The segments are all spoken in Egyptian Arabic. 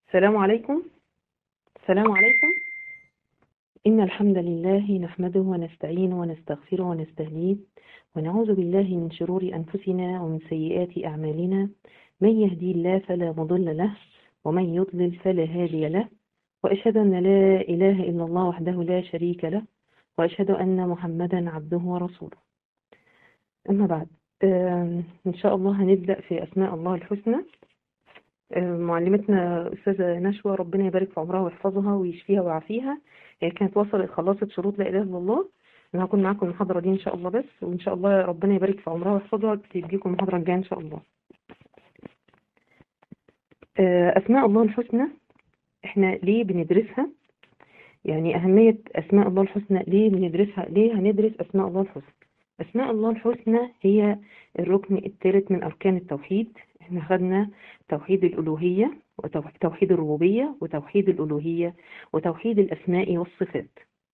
السلام عليكم السلام عليكم إن الحمد لله نحمده ونستعينه ونستغفره ونستهديه ونعوذ بالله من شرور أنفسنا ومن سيئات أعمالنا من يهدي الله فلا مضل له ومن يضلل فلا هادي له وأشهد أن لا إله إلا الله وحده لا شريك له وأشهد أن محمدا عبده ورسوله أما بعد آم، إن شاء الله هنبدأ في أسماء الله الحسنى آم، معلمتنا أستاذة نشوى ربنا يبارك في عمرها ويحفظها ويشفيها ويعافيها هي كانت وصلت خلصت شروط لا إله إلا الله أنا هكون معاكم المحاضرة دي إن شاء الله بس وإن شاء الله ربنا يبارك في عمرها ويحفظها تديكم المحاضرة الجاية إن شاء الله آه، أسماء الله الحسنى إحنا ليه بندرسها يعني أهمية أسماء الله الحسنى ليه بندرسها ليه هندرس أسماء الله الحسنى أسماء الله الحسنى هي الركن الثالث من أركان التوحيد احنا خدنا توحيد الألوهية وتوحيد الربوبية وتوحيد الألوهية وتوحيد الأسماء والصفات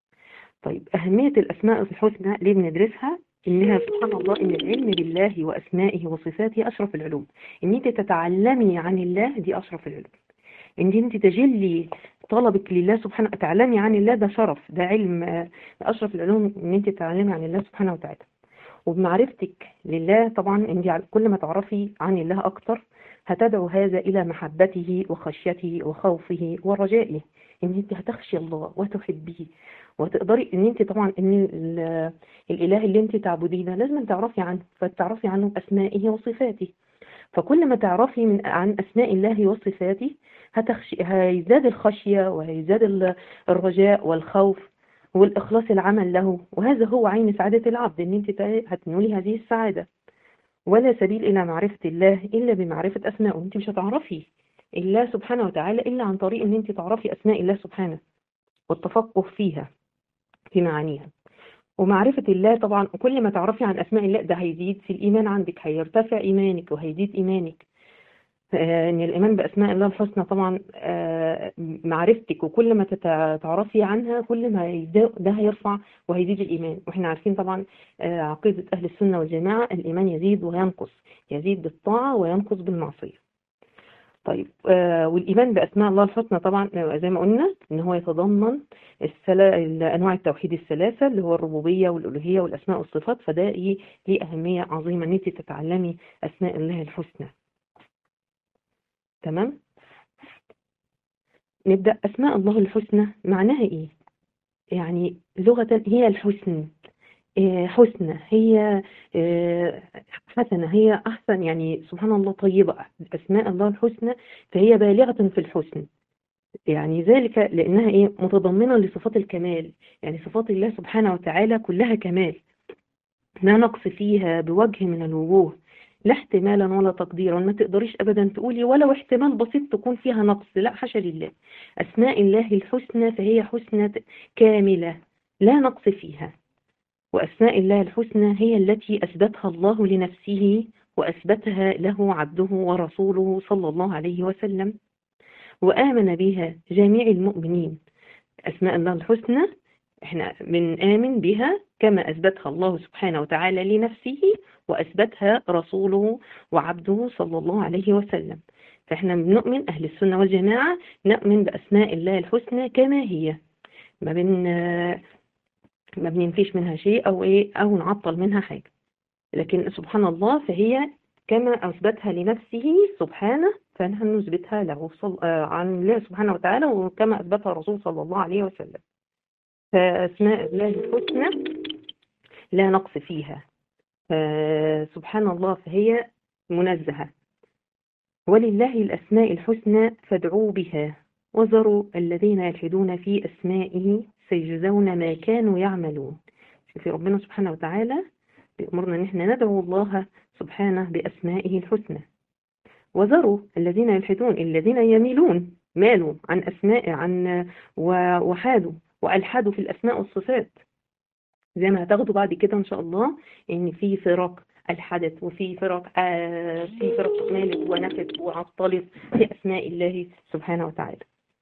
طيب أهمية الأسماء الحسنى ليه بندرسها إنها سبحان الله إن العلم بالله وأسمائه وصفاته أشرف العلوم إن أنت تتعلمي عن الله دي أشرف العلوم إن أنت تجلي طلبك لله سبحانه تعلمي عن الله ده شرف ده علم آه، أشرف العلوم إن أنت تتعلمي عن الله سبحانه وتعالى وبمعرفتك لله طبعا انت كل ما تعرفي عن الله اكتر هتدعو هذا الى محبته وخشيته وخوفه ورجائه ان انت هتخشي الله وتحبيه وتقدري ان انت طبعا ان ال- الاله اللي انت تعبديه ده لازم تعرفي عنه فتعرفي عنه باسمائه وصفاته فكل ما تعرفي من عن اسماء الله وصفاته هتخشي هيزداد الخشيه وهيزداد ال- الرجاء والخوف والإخلاص العمل له وهذا هو عين سعادة العبد إن أنت تا- هتنولي هذه السعادة ولا سبيل إلى معرفة الله إلا بمعرفة أسمائه أنت مش هتعرفي الله سبحانه وتعالى إلا عن طريق إن أنت تعرفي أسماء الله سبحانه والتفقه فيها في معانيها ومعرفة الله طبعا كل ما تعرفي عن أسماء الله ده هيزيد في الإيمان عندك هيرتفع إيمانك وهيزيد إيمانك آه، ان الايمان باسماء الله الحسنى طبعا آه، معرفتك وكل ما تتع- تعرفي عنها كل ما هيزا- ده هيرفع وهيزيد الايمان واحنا عارفين طبعا آه، عقيده اهل السنه والجماعه الايمان يزيد وينقص يزيد بالطاعه وينقص بالمعصيه طيب آه، والايمان باسماء الله الحسنى طبعا آه، زي ما قلنا ان هو يتضمن السلا... انواع التوحيد الثلاثه اللي هو الربوبيه والالوهيه والاسماء والصفات فده ايه ليه اهميه عظيمه ان انت تتعلمي اسماء الله الحسنى تمام نبدأ أسماء الله الحسنى معناها إيه؟ يعني لغة هي الحسن آه، حسنى هي آه، حسنة هي أحسن يعني سبحان الله طيبة أسماء الله الحسنى فهي بالغة في الحسن يعني ذلك لأنها إيه متضمنة لصفات الكمال يعني صفات الله سبحانه وتعالى كلها كمال لا نقص فيها بوجه من الوجوه لا احتمالا ولا تقديرا ما تقدريش ابدا تقولي ولو احتمال بسيط تكون فيها نقص لا حاشا لله اسماء الله الحسنى فهي حسنى كامله لا نقص فيها واسماء الله الحسنى هي التي اثبتها الله لنفسه واثبتها له عبده ورسوله صلى الله عليه وسلم وامن بها جميع المؤمنين اسماء الله الحسنى احنا بنآمن بها كما أثبتها الله سبحانه وتعالى لنفسه وأثبتها رسوله وعبده صلى الله عليه وسلم فاحنا بنؤمن أهل السنة والجماعة نؤمن بأسماء الله الحسنى كما هي ما بن ما بننفيش منها شيء أو إيه أو نعطل منها حاجة لكن سبحان الله فهي كما أثبتها لنفسه سبحانه فنحن نثبتها له صل... آه، عن الله سبحانه وتعالى وكما أثبتها الرسول صلى الله عليه وسلم فأسماء الله الحسنى لا نقص فيها سبحان الله فهي منزهة ولله الأسماء الحسنى فادعوا بها وذروا الذين يلحدون في أسمائه سيجزون ما كانوا يعملون في ربنا سبحانه وتعالى بيأمرنا أن احنا ندعو الله سبحانه بأسمائه الحسنى وذروا الذين يلحدون الذين يميلون مالوا عن أسماء عن وحادوا وألحدوا في الأسماء والصفات زي ما هتاخدوا بعد كده إن شاء الله إن في فرق ألحدت وفي فرق آه في فرق مالت ونفت وعطلت في أسماء الله سبحانه وتعالى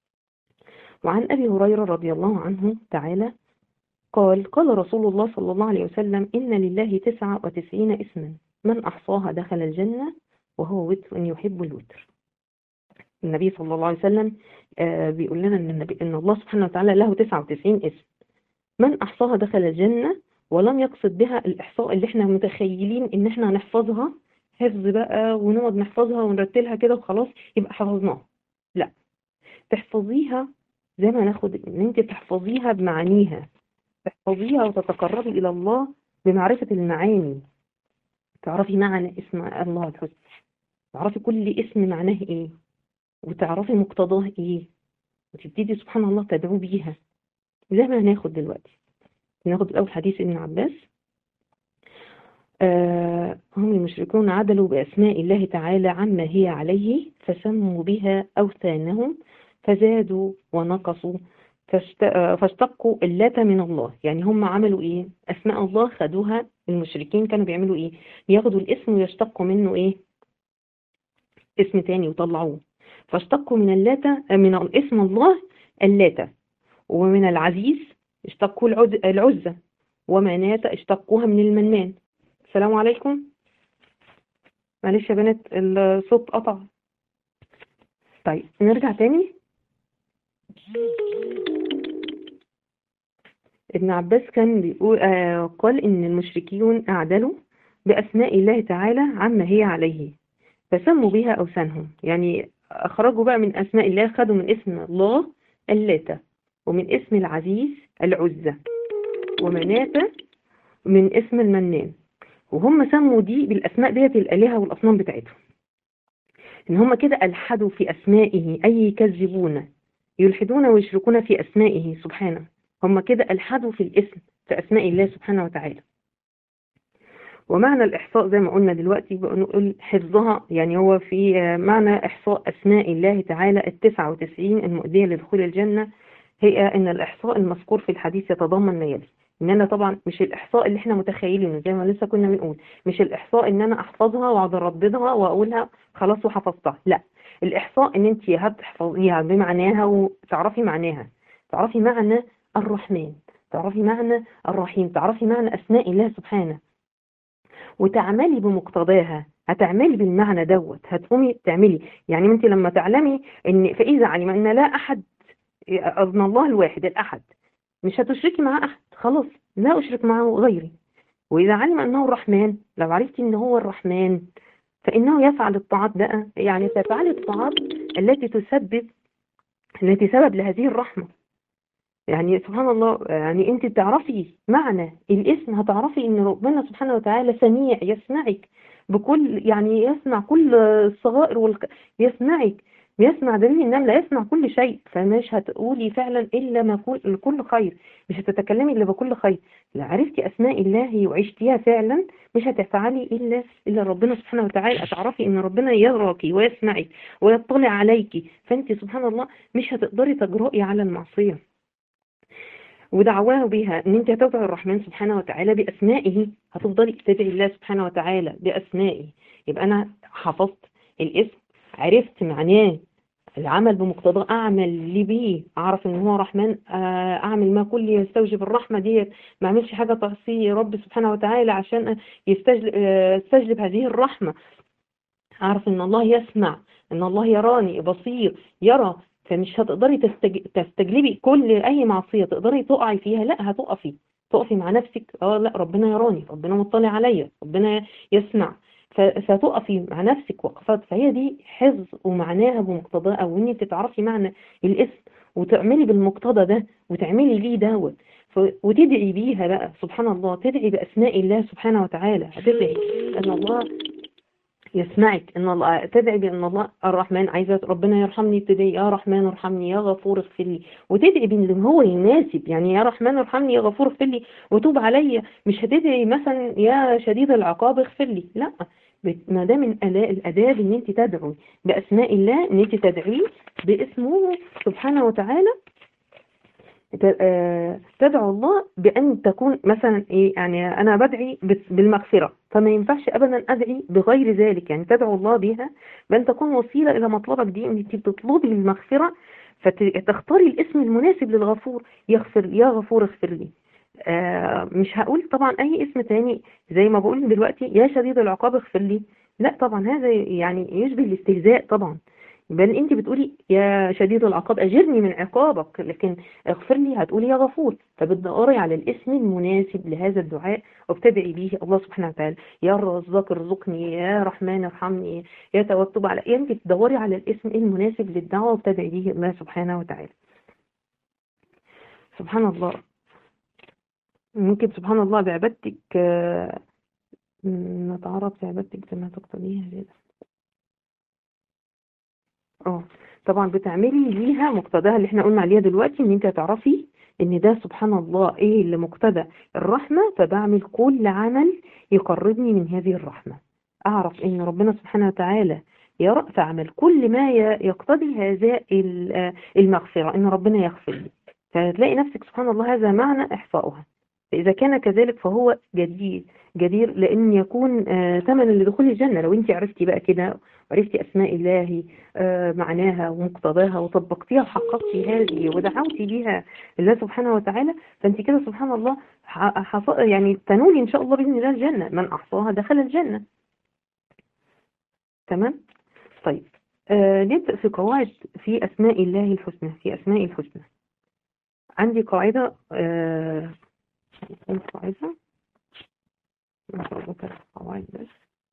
وعن أبي هريرة رضي الله عنه تعالى قال قال رسول الله صلى الله عليه وسلم إن لله تسعة وتسعين اسما من أحصاها دخل الجنة وهو وتر يحب الوتر النبي صلى الله عليه وسلم آه بيقول لنا ان النبي ان الله سبحانه وتعالى له 99 اسم من احصاها دخل الجنه ولم يقصد بها الاحصاء اللي احنا متخيلين ان احنا هنحفظها حفظ بقى ونقعد نحفظها ونرتلها كده وخلاص يبقى حفظناها لا تحفظيها زي ما ناخد ان انت تحفظيها بمعانيها تحفظيها وتتقربي الى الله بمعرفة المعاني تعرفي معنى اسم الله الحسنى تعرفي كل اسم معناه ايه وتعرفي مقتضاه ايه وتبتدي سبحان الله تدعو بيها زي ما هناخد دلوقتي ناخد الأول حديث ابن عباس آه هم المشركون عدلوا بأسماء الله تعالى عما هي عليه فسموا بها أوثانهم فزادوا ونقصوا فاشتقوا اللات من الله يعني هم عملوا ايه اسماء الله خدوها المشركين كانوا بيعملوا ايه بياخدوا الاسم ويشتقوا منه ايه اسم تاني وطلعوه فاشتقوا من اللاتة من اسم الله اللاتة ومن العزيز اشتقوا العزة ومناة اشتقوها من المنان السلام عليكم معلش يا بنات الصوت قطع طيب نرجع تاني ابن عباس كان بيقول آه قال ان المشركيون اعدلوا باسماء الله تعالى عما هي عليه فسموا بها اوثانهم يعني اخرجوا بقى من اسماء الله خدوا من اسم الله اللاتة ومن اسم العزيز العزة ومناة من اسم المنان وهم سموا دي بالاسماء ديت الالهه والاصنام بتاعتهم ان هم كده الحدوا في اسمائه اي يكذبون يلحدون ويشركون في اسمائه سبحانه هم كده الحدوا في الاسم في اسماء الله سبحانه وتعالى ومعنى الإحصاء زي ما قلنا دلوقتي بنقول حفظها يعني هو في معنى إحصاء أسماء الله تعالى التسعة وتسعين المؤدية لدخول الجنة هي أن الإحصاء المذكور في الحديث يتضمن ما يلي ان انا طبعا مش الاحصاء اللي احنا متخيلينه زي ما لسه كنا بنقول مش الاحصاء ان انا احفظها واقعد ارددها واقولها خلاص وحفظتها لا الاحصاء ان انت هتحفظيها بمعناها وتعرفي معناها تعرفي معنى الرحمن تعرفي معنى الرحيم تعرفي معنى اسماء الله سبحانه وتعملي بمقتضاها هتعملي بالمعنى دوت هتقومي تعملي يعني انت لما تعلمي ان فاذا علم ان لا احد اذن الله الواحد الاحد مش هتشركي مع احد خلاص لا اشرك معه غيري واذا علم انه الرحمن لو عرفتي ان هو الرحمن فانه يفعل الطاعات بقى يعني تفعلي الطاعات التي تسبب التي سبب لهذه الرحمه يعني سبحان الله يعني انت تعرفي معنى الاسم هتعرفي ان ربنا سبحانه وتعالى سميع يسمعك بكل يعني يسمع كل الصغائر والك... يسمعك يسمع دليل النملة يسمع كل شيء فمش هتقولي فعلا إلا ما كل, كل خير مش هتتكلمي إلا بكل خير لو عرفتي أسماء الله وعشتيها فعلا مش هتفعلي إلا إلا ربنا سبحانه وتعالى هتعرفي إن ربنا يراك ويسمعك ويطلع عليك فأنت سبحان الله مش هتقدري تجرؤي على المعصية ودعواه بها ان انت هتدعي الرحمن سبحانه وتعالى باسمائه هتفضلي تدعي الله سبحانه وتعالى باسمائه يبقى انا حفظت الاسم عرفت معناه العمل بمقتضاه اعمل اللي بيه اعرف ان هو رحمن اعمل ما كل يستوجب الرحمه ديت ما اعملش حاجه تعصي رب سبحانه وتعالى عشان يستجلب, يستجلب هذه الرحمه اعرف ان الله يسمع ان الله يراني بصير يرى فمش هتقدري تستج... تستجلبي كل اي معصيه تقدري تقعي فيها لا هتقفي تقفي مع نفسك اه لا ربنا يراني ربنا مطلع عليا ربنا يسمع فتقفي مع نفسك وقفات فهي دي حفظ ومعناها بمقتضاه او ان انت تعرفي معنى الاسم وتعملي بالمقتضى ده وتعملي ليه دوت وتدعي بيها بقى سبحان الله تدعي باسماء الله سبحانه وتعالى هتدعي ان الله يسمعك ان الله تدعي بان الله الرحمن عايزه ربنا يرحمني تدعي يا رحمن ارحمني يا غفور اغفر لي وتدعي بان هو يناسب يعني يا رحمن ارحمني يا غفور اغفر لي وتوب عليا مش هتدعي مثلا يا شديد العقاب اغفر لي لا ما ده من الاداب ان انت تدعو باسماء الله ان انت تدعيه باسمه سبحانه وتعالى تدعو الله بأن تكون مثلا إيه يعني أنا بدعي بالمغفرة فما ينفعش أبدا أدعي بغير ذلك يعني تدعو الله بها بأن تكون وسيلة إلى مطلبك دي أنت بتطلبي المغفرة فتختاري الاسم المناسب للغفور يغفر يا غفور اغفر لي آه مش هقول طبعا أي اسم تاني زي ما بقول دلوقتي يا شديد العقاب اغفر لي لا طبعا هذا يعني يشبه الاستهزاء طبعا بل انت بتقولي يا شديد العقاب اجرني من عقابك لكن اغفر لي هتقولي يا غفور فبتدوري على الاسم المناسب لهذا الدعاء وبتدعي به الله سبحانه وتعالى يا رزاق ارزقني يا رحمن ارحمني يا توكب على انت بتدوري على الاسم المناسب للدعوه وبتدعي به الله سبحانه وتعالى سبحان الله ممكن سبحان الله بعبادتك آه، نتعرف بعبادتك زي ما تقتضيها زيادة اه طبعا بتعملي ليها مقتضاها اللي احنا قلنا عليها دلوقتي ان انت تعرفي ان ده سبحان الله ايه اللي مقتضى الرحمة فبعمل كل عمل يقربني من هذه الرحمة اعرف ان ربنا سبحانه وتعالى يرى فاعمل كل ما ي- يقتضي هذا ال- آه، المغفرة ان ربنا يغفر لي فتلاقي نفسك سبحان الله هذا معنى احصائها فإذا كان كذلك فهو جدير جدير لأن يكون آه، ثمنا لدخول الجنة لو أنت عرفتي بقى كده وعرفتي أسماء الله آه، معناها ومقتضاها وطبقتيها وحققتي هذه ودعوتي بها الله سبحانه وتعالى فأنت كده سبحان الله ح- حص- يعني تنولي إن شاء الله بإذن الله الجنة من أحصاها دخل الجنة تمام طيب آه نبدأ في قواعد في أسماء الله الحسنى في أسماء الحسنى عندي قاعدة آه القاعدة نترك القواعد بس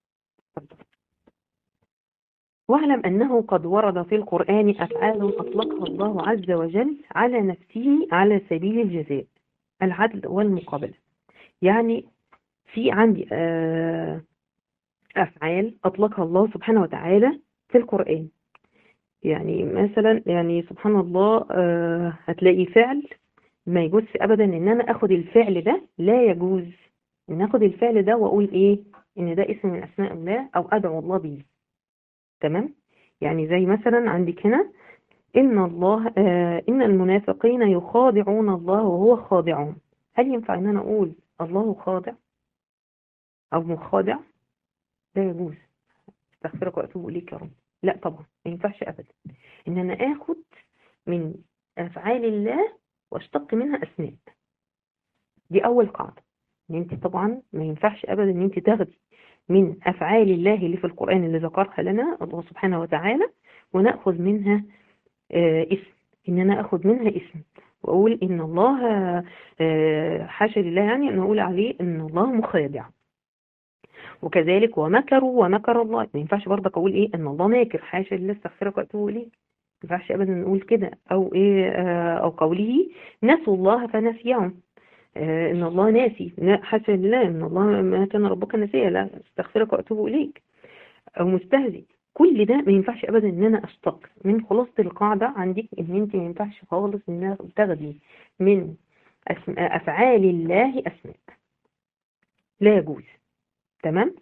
واعلم أنه قد ورد في القرآن أفعال أطلقها الله عز وجل على نفسه على سبيل الجزاء العدل والمقابلة يعني في عندي آه، أفعال أطلقها الله سبحانه وتعالى في القرآن يعني مثلا يعني سبحان الله آه، هتلاقي فعل ما يجوز أبدا إن أنا أخد الفعل ده لا يجوز إن أخد الفعل ده وأقول إيه إن ده اسم من أسماء الله أو أدعو الله به تمام يعني زي مثلا عندك هنا إن الله آه إن المنافقين يخادعون الله وهو خادعهم هل ينفع إن أنا أقول الله خادع أو مخادع لا يجوز استغفرك وأتوب إليك يا رب لا طبعا ما ينفعش أبدا إن أنا آخد من أفعال الله واشتق منها أسماء دي أول قاعدة إن أنت طبعا ما ينفعش أبدا إن أنت تاخدي من أفعال الله اللي في القرآن اللي ذكرها لنا الله سبحانه وتعالى ونأخذ منها آه، اسم إن أنا أخذ منها اسم وأقول إن الله آه، حاشا لله يعني أن أقول عليه إن الله مخادع وكذلك ومكروا ومكر الله ما ينفعش برضك أقول إيه إن الله ماكر حاشا لله استغفرك وأتوب إليه ما ينفعش أبدا نقول كده أو إيه آه، أو قوله نسوا الله فنسيهم آه، ان الله ناسي لا حاشا لله ان الله ما كان ربك ناسيا لا استغفرك واتوب اليك او مستهزئ كل ده ما ينفعش ابدا ان انا اشتق من خلاصه القاعده عندك ان انت ما ينفعش خالص ان تاخدي من أسماء افعال الله اسماء لا يجوز تمام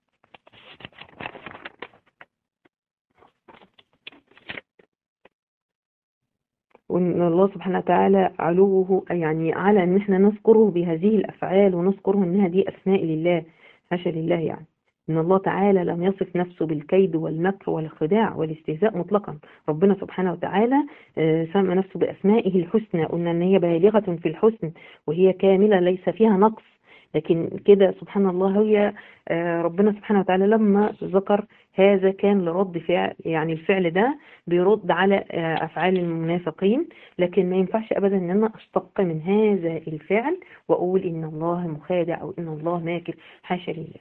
وان الله سبحانه وتعالى علوه يعني على ان احنا نذكره بهذه الافعال ونذكره انها دي اسماء لله حاشا لله يعني ان الله تعالى لم يصف نفسه بالكيد والمكر والخداع والاستهزاء مطلقا ربنا سبحانه وتعالى آه، سمى نفسه باسمائه الحسنى قلنا ان هي بالغه في الحسن وهي كامله ليس فيها نقص لكن كده سبحان الله هي آه، ربنا سبحانه وتعالى لما ذكر هذا كان لرد فعل يعني الفعل ده بيرد على آه، افعال المنافقين لكن ما ينفعش ابدا ان انا اشتق من هذا الفعل واقول ان الله مخادع او ان الله ماكر حاشا لله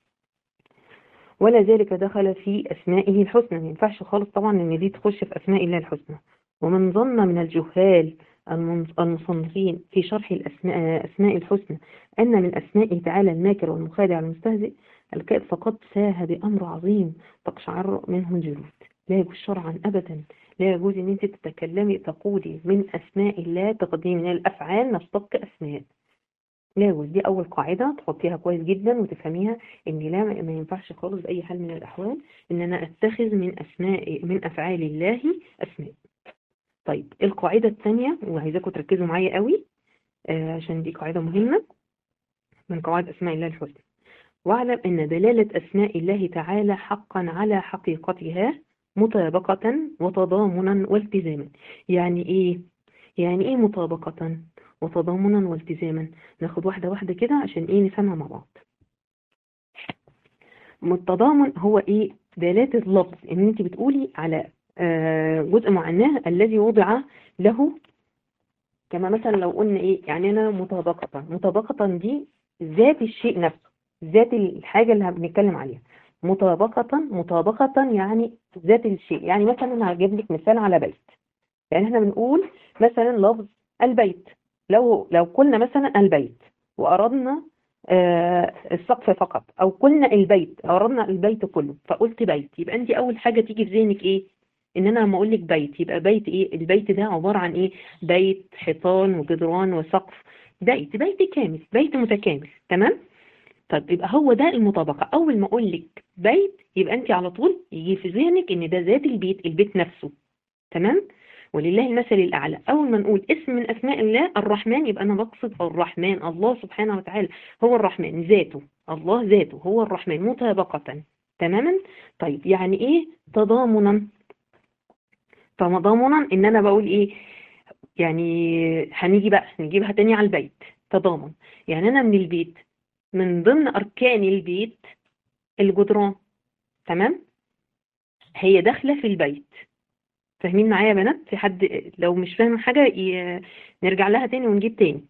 ولا ذلك دخل في اسمائه الحسنى ما ينفعش خالص طبعا ان دي تخش في اسماء الله الحسنى ومن ظن من الجهال المن- المصنفين في شرح الاسماء اسماء الحسنى ان من اسمائه تعالى الماكر والمخادع المستهزئ الكائد فقد ساه بامر عظيم تقشعر منه الجلود لا يجوز شرعا ابدا لا يجوز ان انت تتكلمي تقولي من اسماء الله تقدمي من الافعال نشتق اسماء لا يجوز دي اول قاعده تحطيها كويس جدا وتفهميها ان لا ما ينفعش خالص باي حال من الاحوال ان انا اتخذ من اسماء من افعال الله اسماء طيب القاعده الثانيه وعايزاكم تركزوا معايا قوي آه، عشان دي قاعده مهمه من قواعد اسماء الله الحسنى واعلم ان دلاله اسماء الله تعالى حقا على حقيقتها مطابقه وتضامنا والتزاما يعني ايه يعني ايه مطابقه وتضامنا والتزاما ناخد واحده واحده كده عشان ايه نفهمها مع بعض التضامن هو ايه دلالة اللفظ ان انت بتقولي على آه، جزء معناه الذي وضع له كما مثلا لو قلنا ايه يعني انا مطابقة مطابقة دي ذات الشيء نفسه ذات الحاجة اللي بنتكلم عليها مطابقة مطابقة يعني ذات الشيء يعني مثلا انا هجيب لك مثال على بيت يعني احنا بنقول مثلا لفظ البيت لو لو قلنا مثلا البيت وأردنا آه، السقف فقط أو قلنا البيت أردنا البيت كله فقلت بيت يبقى أنت أول حاجة تيجي في ذهنك إيه؟ إن أنا لما أقول لك بيت يبقى بيت إيه؟ البيت ده عبارة عن إيه؟ بيت حيطان وجدران وسقف بيت بيت كامل بيت متكامل تمام؟ طب يبقى هو ده المطابقة أول ما أقول لك بيت يبقى أنت على طول يجي في ذهنك إن ده ذات البيت البيت نفسه تمام؟ ولله المثل الأعلى أول ما نقول اسم من أسماء الله الرحمن يبقى أنا بقصد الرحمن الله سبحانه وتعالى هو الرحمن ذاته الله ذاته هو الرحمن مطابقة تماما طيب يعني إيه تضامنا تضامنا إن أنا بقول إيه يعني هنيجي بقى نجيبها تاني على البيت تضامن يعني أنا من البيت من ضمن أركان البيت الجدران تمام هي داخلة في البيت فاهمين معايا يا بنات في حد لو مش فاهم حاجة ي... نرجع لها تاني ونجيب تاني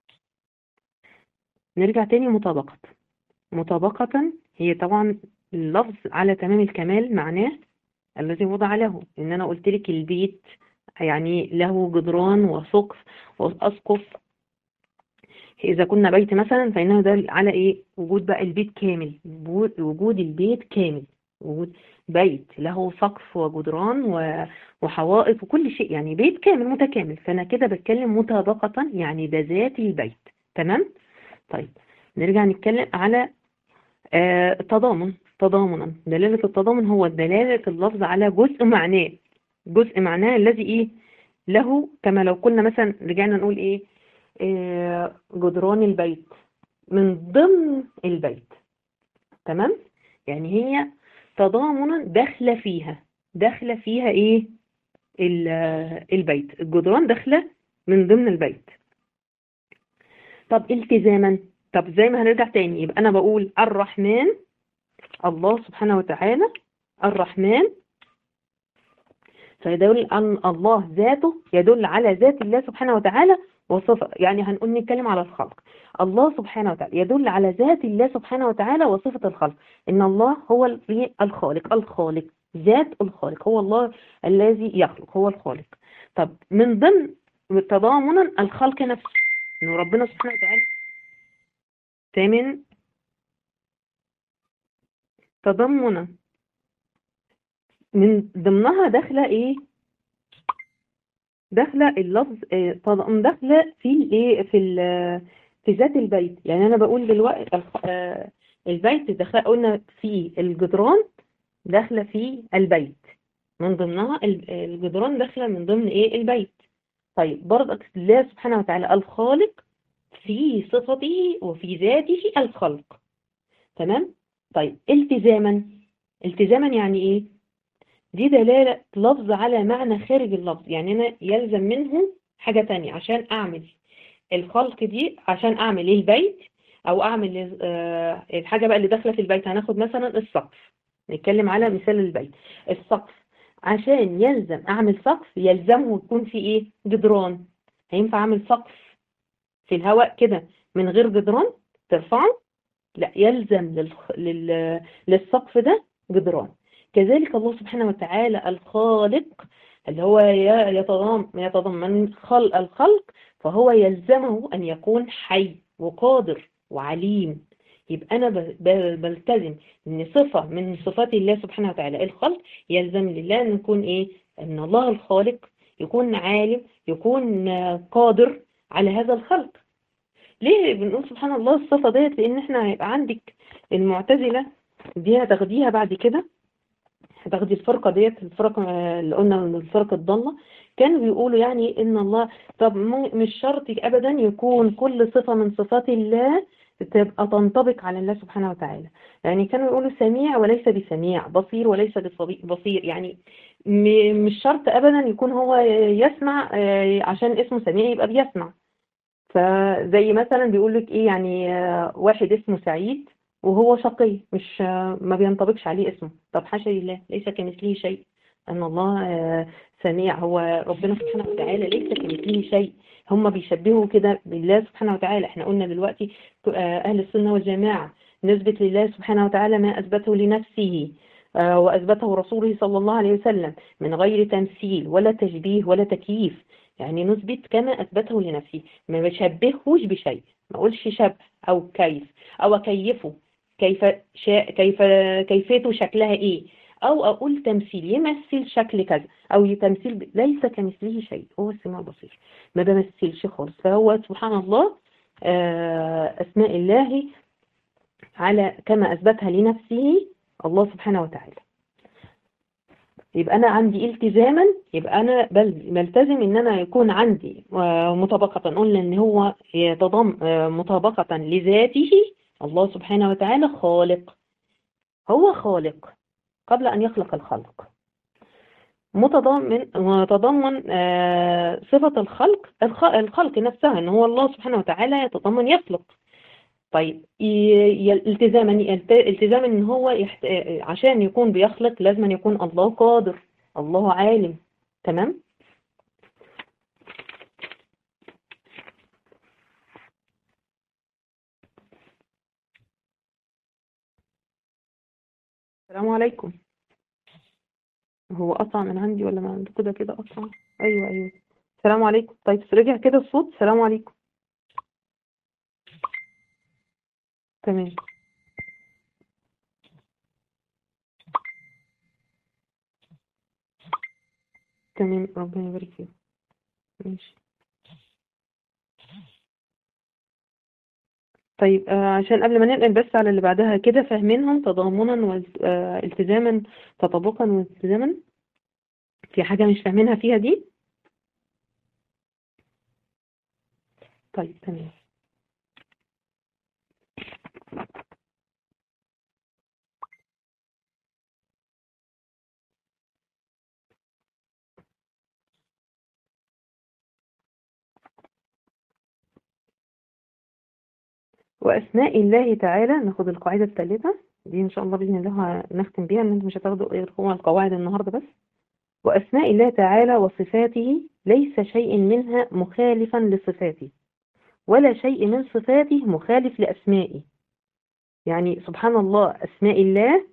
نرجع تاني مطابقة مطابقة هي طبعا اللفظ على تمام الكمال معناه الذي وضع له ان انا قلت لك البيت يعني له جدران وسقف واسقف اذا كنا بيت مثلا فانه ده على ايه وجود بقى البيت كامل وجود البيت كامل وجود بيت له سقف وجدران وحوائط وكل شيء يعني بيت كامل متكامل فأنا كده بتكلم مطابقة يعني ده ذات البيت تمام طيب نرجع نتكلم على آه تضامن تضامنا دلالة التضامن هو دلالة اللفظ على جزء معناه جزء معناه الذي ايه له كما لو قلنا مثلا رجعنا نقول ايه آه جدران البيت من ضمن البيت تمام يعني هي تضامنا داخله فيها داخله فيها ايه البيت الجدران داخله من ضمن البيت طب التزاما طب زي ما هنرجع تاني يبقى انا بقول الرحمن الله سبحانه وتعالى الرحمن فيدل أن الله ذاته يدل على ذات الله سبحانه وتعالى وصفة يعني هنقول نتكلم على الخلق الله سبحانه وتعالى يدل على ذات الله سبحانه وتعالى وصفة الخلق إن الله هو الخالق الخالق ذات الخالق هو الله الذي يخلق هو الخالق طب من ضمن تضامنا الخلق نفسه إن ربنا سبحانه وتعالى ثامن تضمنا من ضمنها داخله ايه داخله اللفظ داخله في الايه في في ذات البيت يعني انا بقول دلوقتي البيت داخله قلنا فيه الجدران داخله في البيت من ضمنها الجدران داخله من ضمن ايه البيت طيب برضك الله سبحانه وتعالى الخالق في صفته وفي ذاته الخلق تمام طيب التزاما التزاما يعني ايه دي دلالة لفظ على معنى خارج اللفظ يعني أنا يلزم منه حاجة تانية عشان أعمل الخلق دي عشان أعمل البيت أو أعمل آه الحاجة بقى اللي داخلة في البيت هناخد مثلا السقف نتكلم على مثال البيت السقف عشان يلزم أعمل سقف يلزمه يكون في إيه جدران هينفع أعمل سقف في الهواء كده من غير جدران ترفعه لا يلزم للخ... لل... للسقف ده جدران كذلك الله سبحانه وتعالى الخالق اللي هو يتضمن يتضمن خلق الخلق فهو يلزمه أن يكون حي وقادر وعليم يبقى أنا بلتزم إن صفة من صفات الله سبحانه وتعالى الخلق يلزم لله أن يكون إيه أن الله الخالق يكون عالم يكون قادر على هذا الخلق ليه بنقول سبحان الله الصفة ديت لأن احنا هيبقى عندك المعتزلة دي هتاخديها بعد كده هتاخدي الفرقة ديت الفرقة اللي قلنا الفرقة الضالة كانوا بيقولوا يعني ان الله طب مش شرط ابدا يكون كل صفة من صفات الله تبقى تنطبق على الله سبحانه وتعالى يعني كانوا يقولوا سميع وليس بسميع بصير وليس بصير يعني مش شرط ابدا يكون هو يسمع عشان اسمه سميع يبقى بيسمع فزي مثلا بيقول لك ايه يعني واحد اسمه سعيد وهو شقي مش ما بينطبقش عليه اسمه طب حاشا لله ليس كمثله شيء ان الله آه، سميع هو ربنا سبحانه وتعالى ليس كمثله شيء هم بيشبهوا كده بالله سبحانه وتعالى احنا قلنا دلوقتي آه، اهل السنه والجماعه نثبت لله سبحانه وتعالى ما اثبته لنفسه آه، واثبته رسوله صلى الله عليه وسلم من غير تمثيل ولا تشبيه ولا تكييف يعني نثبت كما اثبته لنفسه ما بشبهوش بشيء ما اقولش شبه او كيف او اكيفه كيف شا... كيف كيفيته شكلها ايه او اقول تمثيل يمثل شكل كذا او تمثيل ب... ليس كمثله شيء هو السميع البصير ما بمثلش خالص فهو سبحان الله آه، اسماء الله على كما اثبتها لنفسه الله سبحانه وتعالى يبقى انا عندي التزاما يبقى انا بل بلتزم ان انا يكون عندي آه، مطابقة قلنا ان هو يتضم آه، مطابقة لذاته الله سبحانه وتعالى خالق هو خالق قبل ان يخلق الخلق متضمن متضمن آه، صفة الخلق الخ- الخلق نفسها ان هو الله سبحانه وتعالى يتضمن يخلق طيب ي- ي- التزاما يلت- التزاما ان هو يحت... عشان يكون بيخلق لازم أن يكون الله قادر الله عالم تمام السلام عليكم هو قطع من عندي ولا من عندكم كده كده قطع ايوه ايوه السلام عليكم طيب رجع كده الصوت السلام عليكم تمام تمام ربنا يبارك فيك ماشي طيب آه عشان قبل ما ننقل بس على اللي بعدها كده فاهمينهم تضامنا والتزاما تطابقا والتزاما في حاجة مش فاهمينها فيها دي طيب تمام وأسماء الله تعالى ناخد القاعدة الثالثة دي إن شاء الله بإذن الله نختم بيها إن أنتم مش هتاخدوا غير هو القواعد النهاردة بس وأسماء الله تعالى وصفاته ليس شيء منها مخالفا لصفاته ولا شيء من صفاته مخالف لأسمائه يعني سبحان الله أسماء الله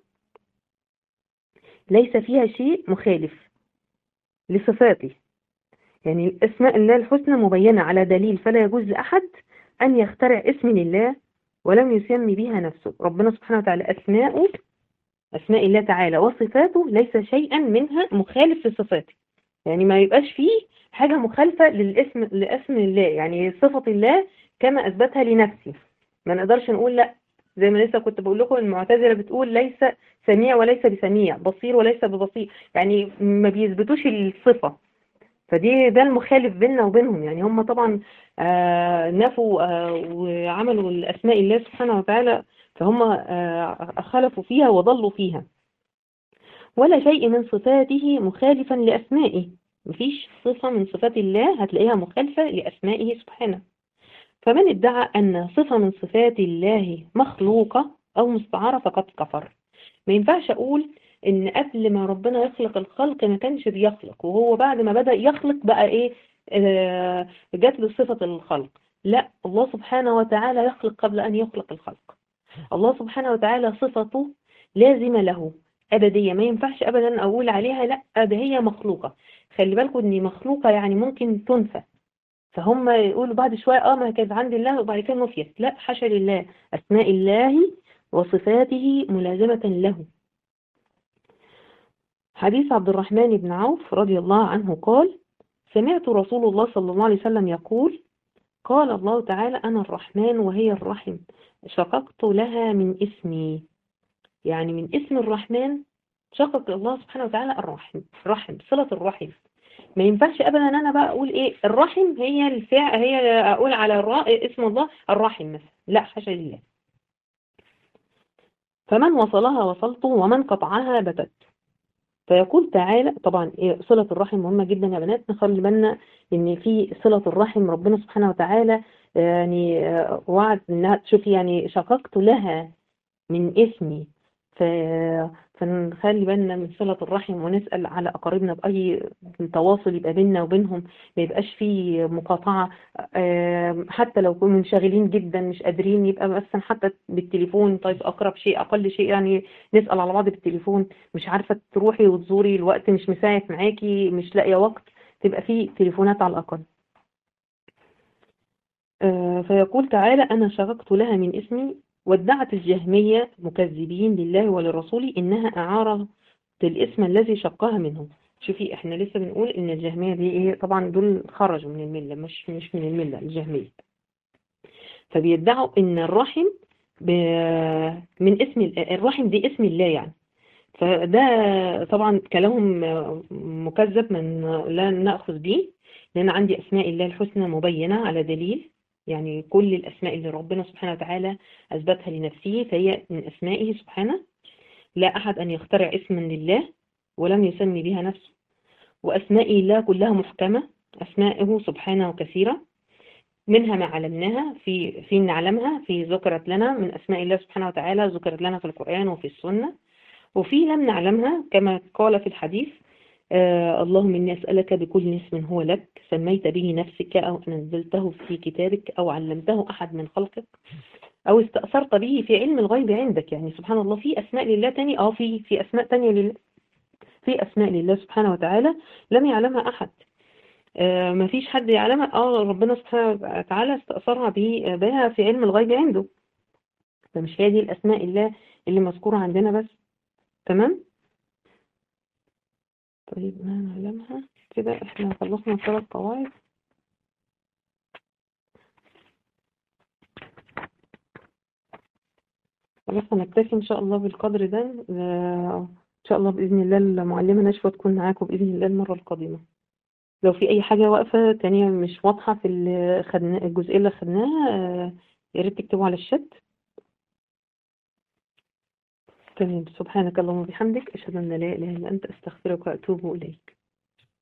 ليس فيها شيء مخالف لصفاته يعني أسماء الله الحسنى مبينة على دليل فلا يجوز لأحد أن يخترع اسم لله ولم يسمي بها نفسه ربنا سبحانه وتعالى أسماءه أسماء الله تعالى وصفاته ليس شيئا منها مخالف لصفاته يعني ما يبقاش فيه حاجة مخالفة للاسم لاسم الله يعني صفة الله كما أثبتها لنفسه ما نقدرش نقول لا زي ما لسه كنت بقول لكم المعتزلة بتقول ليس سميع وليس بسميع بصير وليس ببصير يعني ما بيثبتوش الصفة فدي ده المخالف بيننا وبينهم يعني هم طبعا آه نفوا آه وعملوا الأسماء الله سبحانه وتعالى فهم آه خلفوا فيها وضلوا فيها ولا شيء من صفاته مخالفا لأسمائه مفيش صفة من صفات الله هتلاقيها مخالفة لأسمائه سبحانه فمن ادعى أن صفة من صفات الله مخلوقة أو مستعارة فقد كفر ما ينفعش أقول إن قبل ما ربنا يخلق الخلق ما كانش بيخلق وهو بعد ما بدأ يخلق بقى إيه آه جات له صفة الخلق لا الله سبحانه وتعالى يخلق قبل أن يخلق الخلق الله سبحانه وتعالى صفته لازمة له أبدية ما ينفعش أبدا أقول عليها لا ده هي مخلوقة خلي بالكم إن مخلوقة يعني ممكن تنفى فهم يقولوا بعد شوية اه ما كانت عند الله وبعد كده نفيت لا حاشا لله أسماء الله وصفاته ملازمة له حديث عبد الرحمن بن عوف رضي الله عنه قال سمعت رسول الله صلى الله عليه وسلم يقول قال الله تعالى أنا الرحمن وهي الرحم شققت لها من اسمي يعني من اسم الرحمن شقق الله سبحانه وتعالى الرحم رحم صلة الرحم ما ينفعش ابدا ان انا بقى اقول ايه الرحم هي الفعل هي اقول على الراء اسم الله الرحم مثلا لا حاشا لله فمن وصلها وصلته ومن قطعها بتت فيقول تعالى طبعا إيه صلة الرحم مهمة جدا يا بنات نخلي بالنا ان في صلة الرحم ربنا سبحانه وتعالى يعني وعد انها تشوفي يعني شققت لها من اسمي فنخلي بالنا من صلة الرحم ونسأل على أقاربنا بأي تواصل يبقى بيننا وبينهم ما يبقاش فيه مقاطعة آم، حتى لو كنا منشغلين جدا مش قادرين يبقى مثلا حتى بالتليفون طيب أقرب شيء أقل شيء يعني نسأل على بعض بالتليفون مش عارفة تروحي وتزوري الوقت مش مساعف معاكي مش لاقية وقت تبقى فيه تليفونات على الأقل آه، فيقول تعالى أنا شققت لها من اسمي وادعت الجهمية مكذبين لله ولرسوله إنها أعارة الاسم الذي شقها منه شوفي احنا لسه بنقول ان الجهمية دي ايه طبعا دول خرجوا من الملة مش مش من الملة الجهمية فبيدعوا ان الرحم ب... من اسم ال- الرحم دي اسم الله يعني فده طبعا كلامهم مكذب من لا نأخذ به لأن عندي أسماء الله الحسنى مبينة على دليل يعني كل الأسماء اللي ربنا سبحانه وتعالى أثبتها لنفسه فهي من أسمائه سبحانه لا أحد أن يخترع اسما لله ولم يسمي بها نفسه وأسماء الله كلها محكمة أسماءه سبحانه كثيرة منها ما علمناها في في نعلمها في ذكرت لنا من أسماء الله سبحانه وتعالى ذكرت لنا في القرآن وفي السنة وفي لم نعلمها كما قال في الحديث آه اللهم إني أسألك بكل اسم هو لك سميت به نفسك أو أنزلته في كتابك أو علمته أحد من خلقك أو استأثرت به في علم الغيب عندك يعني سبحان الله في أسماء لله تاني أه في في أسماء تانية لله في أسماء لله سبحانه وتعالى لم يعلمها أحد آه ما فيش حد يعلمها اه ربنا سبحانه وتعالى استأثرها به- بها في علم الغيب عنده فمش هي دي الأسماء الله اللي مذكورة عندنا بس تمام طيب ما نعلمها كده احنا خلصنا الثلاث قواعد خلاص هنكتفي ان شاء الله بالقدر ده آه، ان شاء الله باذن الله المعلمه نشوى تكون معاكم باذن الله المره القادمه لو في اي حاجه واقفه تانية مش واضحه في اللي خدنا الجزئيه اللي خدناها آه، يا ريت تكتبوا على الشات تمام سبحانك اللهم وبحمدك اشهد ان لا اله الا انت استغفرك واتوب اليك